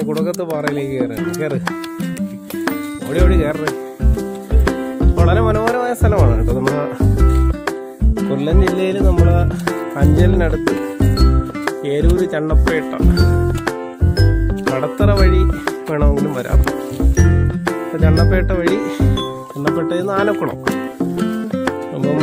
കുടക്കത്ത് പാറയിലേക്ക് കയറുക കയറ് ഓടി ഓടി കയറ് വളരെ മനോഹരമായ സ്ഥലമാണ് കേട്ടോ നമ്മളെ കൊല്ലം ജില്ലയിൽ നമ്മളെ അഞ്ചലിനടുത്ത് ഏരൂര് ചണ്ണപ്പേട്ട കടത്തറ വഴി വേണമെങ്കിലും വരാം അപ്പൊ ചണ്ണപ്പേട്ട വഴി ചണ്ണപ്പേട്ടയിൽ നിന്ന് ആനക്കുളം അപ്പം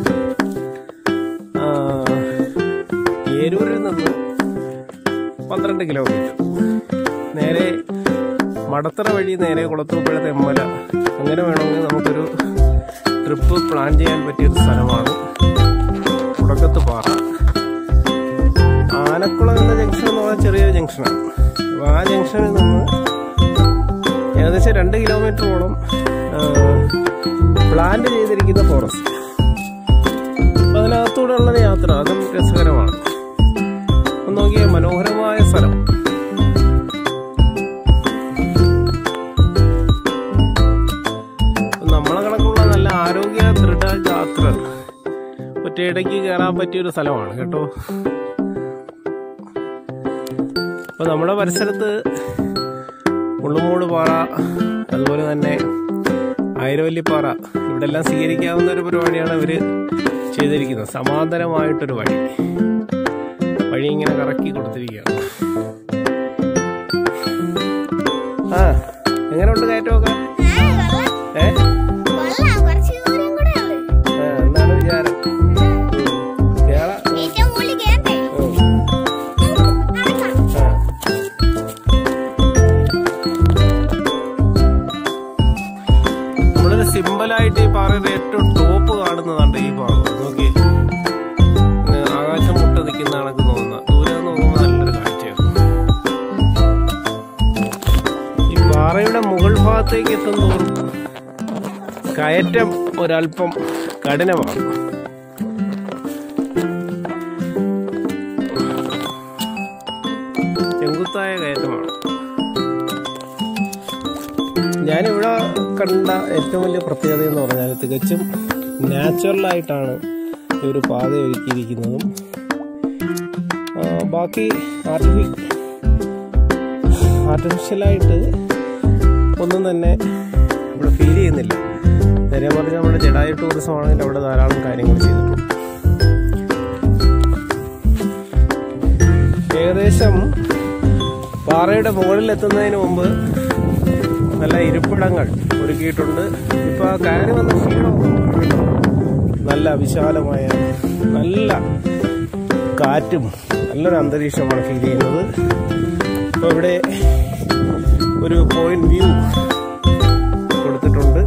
ആ, ഏരൂരിൽ നിന്ന് പന്ത്രണ്ട് കിലോമീറ്റർ നേരെ മടത്തറ വഴി നേരെ കുളത്തൂപ്പുഴ തെമ്മല അങ്ങനെ വേണമെങ്കിൽ നമുക്കൊരു ട്രിപ്പ് പ്ലാൻ ചെയ്യാൻ പറ്റിയൊരു സ്ഥലമാണ് കുടക്കത്ത് പാറ ആനക്കുളം എന്ന ജംഗ്ഷൻ എന്ന് പറഞ്ഞാൽ ചെറിയൊരു ജംഗ്ഷനാണ് അപ്പോൾ ആ ജംഗ്ഷനിൽ നിന്ന് ഏകദേശം രണ്ട് കിലോമീറ്ററോളം പ്ലാന്റ് ചെയ്തിരിക്കുന്ന ഫോറസ്റ്റ് അപ്പൊ അതിനകത്തൂടെ ഉള്ള യാത്ര അതും രസകരമാണ് ഒന്ന് നോക്കിയേ മനോഹരമായ സ്ഥലം നമ്മളെ കണക്കുള്ള നല്ല ആരോഗ്യ ദൃഢ യാത്ര ഒറ്റയിടയ്ക്ക് കയറാൻ പറ്റിയൊരു സ്ഥലമാണ് കേട്ടോ അപ്പൊ നമ്മുടെ പരിസരത്ത് ഉള്ളുമൂട് പാറ അതുപോലെ തന്നെ ആയിരവല്ലിപ്പാറ ഇവിടെ എല്ലാം സ്വീകരിക്കാവുന്ന ഒരു പരിപാടിയാണ് ഇവര് ചെയ്തിരിക്കുന്നത് സമാന്തരമായിട്ടൊരു വഴി വഴി ഇങ്ങനെ കറക്കി കൊടുത്തിരിക്കുകയാണ് ആ എങ്ങനെയുണ്ട് കയറ്റമൊക്കെ ഏ കൊള്ളാം കുറച്ച് ദൂരം കൂടെ ഉള്ളു ആ, എന്താണ് വിചാരം കേള ഏറ്റവും മുകളിൽ കേറട്ടെ ഉം. നടക്കാം ആ. വളരെ സിമ്പിളായിട്ട് ഈ പാറയുടെ ഏറ്റവും ടോപ്പ് കാണുന്നതാണ് ഈ ഭാഗം നോക്കി ആകാശം മുട്ട നിൽക്കുന്ന കണക്ക് തോന്നുന്ന ദൂരെ നിന്ന് നോക്കുമ്പോൾ നല്ലൊരു കാഴ്ചയാണ് ഈ പാറയുടെ മുകൾ ഭാഗത്തേക്ക് എത്തുന്നതോറും കയറ്റം ഒരല്പം കഠിനമാണ് ചെങ്കുത്തായ കയറ്റമാണ് ഞാനിവിടെ കണ്ട ഏറ്റവും വലിയ പ്രത്യേകത എന്ന് പറഞ്ഞാൽ തികച്ചും നാച്ചുറലായിട്ടാണ് ഈ ഒരു പാത ഒരുക്കിയിരിക്കുന്നതും ആ, ബാക്കി ആർട്ടിഫി ആർട്ടിഫിഷ്യലായിട്ട് ഒന്നും തന്നെ ഇവിടെ ഫീൽ ചെയ്യുന്നില്ല നേരെ പറഞ്ഞാൽ നമ്മുടെ ജഡായി ടൂറിസം ആണെങ്കിൽ അവിടെ ധാരാളം കാര്യങ്ങൾ ചെയ്തിട്ടുണ്ട് ഏകദേശം പാറയുടെ മുകളിൽ എത്തുന്നതിന് മുമ്പ് നല്ല ഇരിപ്പിടങ്ങൾ ഒരുക്കിയിട്ടുണ്ട് ഇപ്പൊ ആ കയറി വന്ന ക്ഷീണമൊന്നും മാറിയില്ല. നല്ല വിശാലമായ നല്ല കാറ്റും നല്ലൊരു അന്തരീക്ഷമാണ് ഫീൽ ചെയ്യുന്നത് ഇപ്പൊ ഇവിടെ ഒരു പോയിന്റ് വ്യൂ കൊടുത്തിട്ടുണ്ട്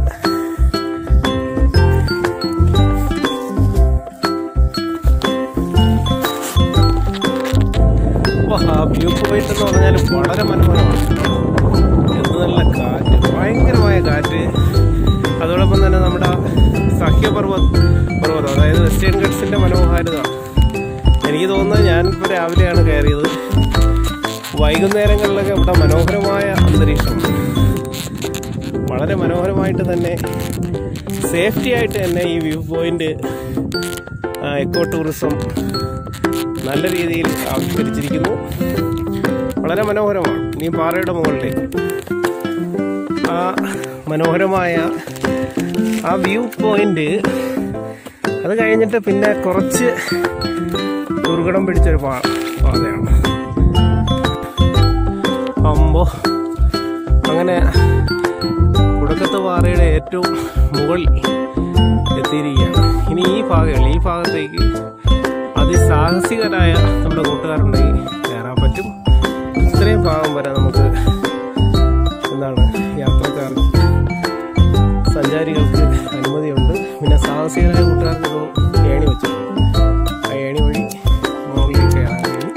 അപ്പൊ ആ വ്യൂ പോയിന്റ് എന്ന് പറഞ്ഞാൽ വളരെ മനോഹരമാണ് എന്ത് നല്ല കാറ്റ് ഭയങ്കരമായ കാറ്റ് അതോടൊപ്പം തന്നെ നമ്മുടെ സഖ്യപർവ്വത് പർവ്വതം അതായത് വെസ്റ്റേൺ ഗഡ്സിന്റെ മനോഹാരിത എനിക്ക് തോന്നുന്നത് ഞാനിപ്പോൾ രാവിലെയാണ് കയറിയത് വൈകുന്നേരങ്ങളിലൊക്കെ ഇവിടെ മനോഹരമായ അന്തരീക്ഷമാണ് വളരെ മനോഹരമായിട്ട് തന്നെ സേഫ്റ്റി ആയിട്ട് തന്നെ ഈ വ്യൂ പോയിന്റ് എക്കോ ടൂറിസം നല്ല രീതിയിൽ ആവിഷ്കരിച്ചിരിക്കുന്നു വളരെ മനോഹരമാണ് ഈ പാറയുടെ മുകളിലേക്ക് ആ മനോഹരമായ ആ വ്യൂ പോയിന്റ് അത് കഴിഞ്ഞിട്ട് പിന്നെ കുറച്ച് ദുർഘടം പിടിച്ചൊരു പാ പാതയാണ് അമ്പോ അങ്ങനെ കുടക്കത്ത് പാറയുടെ ഏറ്റവും മുകളിൽ എത്തിയിരിക്കുകയാണ് ഇനി ഈ ഭാഗങ്ങൾ ഈ ഭാഗത്തേക്ക് അതിസാഹസികരായ നമ്മുടെ കൂട്ടുകാരുണ്ടെങ്കിൽ കയറാൻ പറ്റും ഇത്രയും ഭാഗം വരെ നമുക്ക് എന്താണ് യാത്രക്കാർക്ക് സഞ്ചാരികൾക്ക് അനുമതിയുണ്ട് പിന്നെ സാഹസികരായ കൂട്ടുകാർക്ക് ഇത് ഏണി വെച്ചിട്ടുണ്ട് ആ ഏണി വഴി മുകളിലേക്ക് കയറാൻ കഴിയും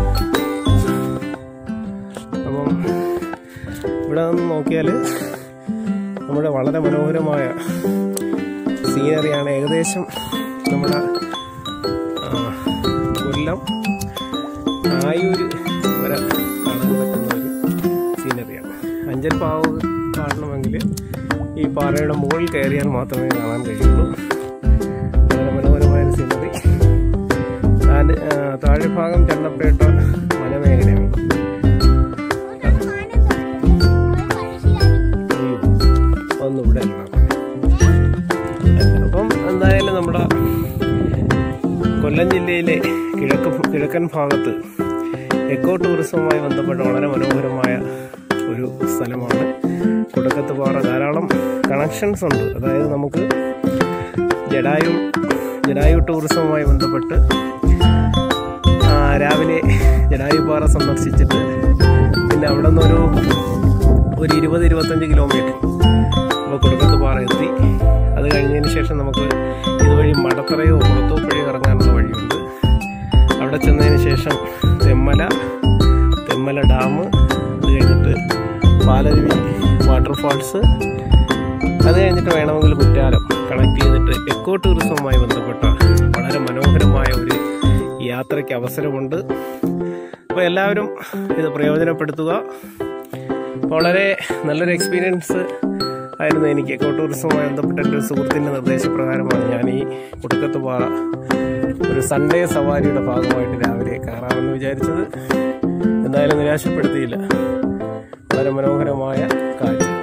അപ്പം ഇവിടെ നിന്ന് നോക്കിയാൽ നമ്മുടെ വളരെ മനോഹരമായ സീനറിയാണ് ഏകദേശം നമ്മുടെ ആ, കൊല്ലം ആയൂര് വരെ കാണാൻ പറ്റുന്ന ഒരു സീനറിയാണ് അഞ്ചൽ പാവ് കാണണമെങ്കിൽ ഈ പാറയുടെ മുകളിൽ കയറിയാൽ മാത്രമേ കാണാൻ കഴിയുള്ളൂ വളരെ മനോഹരമായ ഒരു സീനറി താഴെ ആ, താഴെ ഭാഗം ചണ്ണപ്പേട്ട മലമേഖലയാണ് ഒന്ന് ഇവിടെ ഇടണം അപ്പം എന്തായാലും നമ്മുടെ കൊല്ലം ജില്ലയിലെ കിഴക്ക് കിഴക്കൻ ഭാഗത്ത് എക്കോ ടൂറിസവുമായി ബന്ധപ്പെട്ട വളരെ മനോഹരമായ ഒരു സ്ഥലമാണ് കുടക്കത്ത് പാറ ധാരാളം കണക്ഷൻസ് ഉണ്ട് അതായത് നമുക്ക് ജഡായു ജഡായു ടൂറിസവുമായി ബന്ധപ്പെട്ട് ആ, രാവിലെ ജഡായുപാറ സന്ദർശിച്ചിട്ട് പിന്നെ അവിടെ നിന്നൊരു ഒരു ഇരുപത് ഇരുപത്തഞ്ച് കിലോമീറ്റർ അപ്പോൾ കൊടുക്കത്ത് പാറ എത്തി അത് കഴിഞ്ഞതിന് ശേഷം നമുക്ക് ഇതുവഴി മടത്തറയോ കുളത്തൂപ്പുഴയോ ഇറങ്ങാനുള്ള വഴിയുണ്ട് അവിടെ ചെന്നതിന് ശേഷം തെമ്മല തെമ്മല ഡാം അത് കഴിഞ്ഞിട്ട് പാലരുവി വാട്ടർഫാൾസ് അത് കഴിഞ്ഞിട്ട് വേണമെങ്കിൽ കുറ്റാലം കണക്ട് ചെയ്തിട്ട് എക്കോ ടൂറിസവുമായി ബന്ധപ്പെട്ട വളരെ മനോഹരമായ ഒരു യാത്രയ്ക്ക് അവസരമുണ്ട് അപ്പോൾ എല്ലാവരും ഇത് പ്രയോജനപ്പെടുത്തുക വളരെ നല്ലൊരു എക്സ്പീരിയൻസ് ആയിരുന്നു എനിക്ക് എക്കോ ടൂറിസവുമായി ബന്ധപ്പെട്ട എൻ്റെ ഒരു സുഹൃത്തിൻ്റെ നിർദ്ദേശപ്രകാരമാണ് ഞാൻ ഈ കുടുക്കത്ത് പാറ ഒരു സൺഡേ സവാരിയുടെ ഭാഗമായിട്ട് രാവിലെ കയറാമെന്ന് വിചാരിച്ചത് എന്തായാലും നിരാശപ്പെടുത്തിയില്ല വളരെ മനോഹരമായ കാഴ്ച